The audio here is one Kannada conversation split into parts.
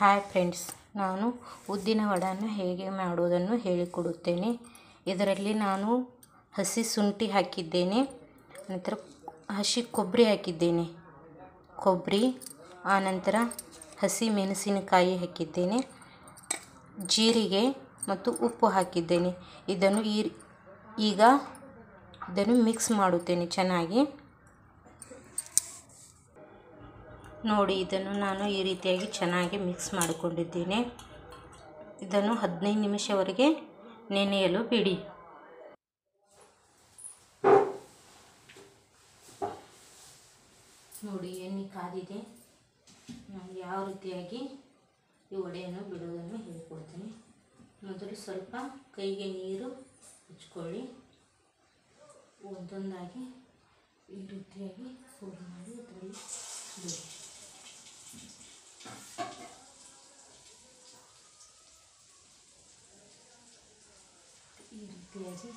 ಹಾಯ್ ಫ್ರೆಂಡ್ಸ್ ನಾನು ಉದ್ದಿನ ವಡಾನ ಹೇಗೆ ಮಾಡುವುದನ್ನು ಹೇಳಿಕೊಡುತ್ತೇನೆ ಇದರಲ್ಲಿ ನಾನು ಹಸಿ ಶುಂಠಿ ಹಾಕಿದ್ದೇನೆ ನಂತರ ಹಸಿ ಕೊಬ್ಬರಿ ಹಾಕಿದ್ದೇನೆ ಕೊಬ್ಬರಿ ಆನಂತರ ಹಸಿ ಮೆಣಸಿನಕಾಯಿ ಹಾಕಿದ್ದೇನೆ ಜೀರಿಗೆ ಮತ್ತು ಉಪ್ಪು ಹಾಕಿದ್ದೇನೆ ಇದನ್ನು ಈ ಈಗ ಇದನ್ನು ಮಿಕ್ಸ್ ಮಾಡುತ್ತೇನೆ ಚೆನ್ನಾಗಿ ನೋಡಿ ಇದನ್ನು ನಾನು ಈ ರೀತಿಯಾಗಿ ಚೆನ್ನಾಗಿ ಮಿಕ್ಸ್ ಮಾಡಿಕೊಂಡಿದ್ದೇನೆ ಇದನ್ನು ಹದಿನೈದು ನಿಮಿಷವರೆಗೆ ನೆನೆಯಲು ಬಿಡಿ ನೋಡಿ ಎಣ್ಣೆ ಕಾದಿದೆ ನಾನು ಯಾವ ರೀತಿಯಾಗಿ ಈ ವಡೆಯನ್ನು ಬಿಡೋದನ್ನು ಹೇಳಿಕೊಡ್ತೀನಿ ಮೊದಲು ಸ್ವಲ್ಪ ಕೈಗೆ ನೀರು ಹಚ್ಕೊಳ್ಳಿ ಒಂದೊಂದಾಗಿ ಈ ರೀತಿಯಾಗಿ ಫೋಲ್ಡ್ ಮಾಡಿ ಅದರಲ್ಲಿ ಬಿಡಿ ಈ ರೀತಿಯಾಗಿ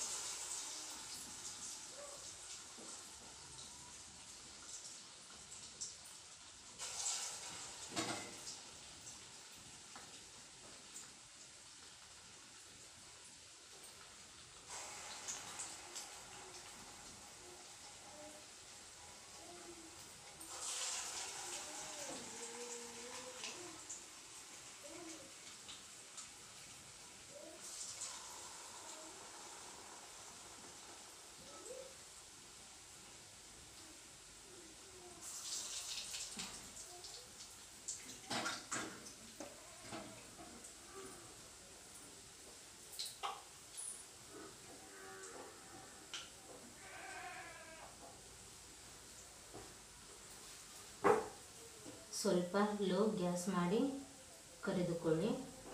ಸ್ವಲ್ಪ ಲೋ ಗ್ಯಾಸ್ ಮಾಡಿ ಕರೆದುಕೊಳ್ಳಿ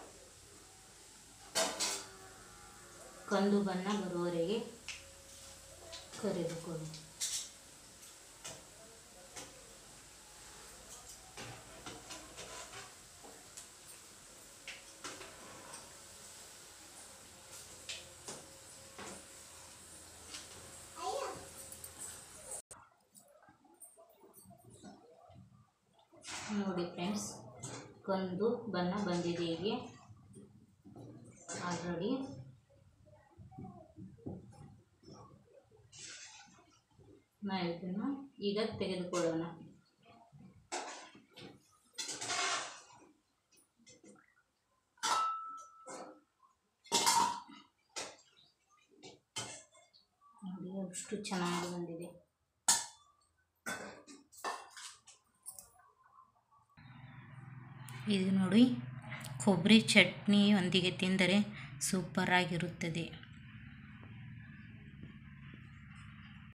ಕಂದು ಬಣ್ಣ ಬರುವವರೆಗೆ ಕರೆದುಕೊಳ್ಳಿ ನೋಡಿ ಫ್ರೆಂಡ್ಸ್ ಕಂದು ಬಣ್ಣ ಬಂದಿದೆ ಹೀಗೆ ಆಲ್ರೆಡಿ ನಾವು ಇದನ್ನು ಈಗ ತೆಗೆದುಕೊಳ್ಳೋಣ ನೋಡಿ ಅಷ್ಟು ಚೆನ್ನಾಗಿ ಬಂದಿದೆ ಇದು ನೋಡಿ ಕೊಬ್ಬರಿ ಚಟ್ನಿಯೊಂದಿಗೆ ತಿಂದರೆ ಸೂಪರಾಗಿರುತ್ತದೆ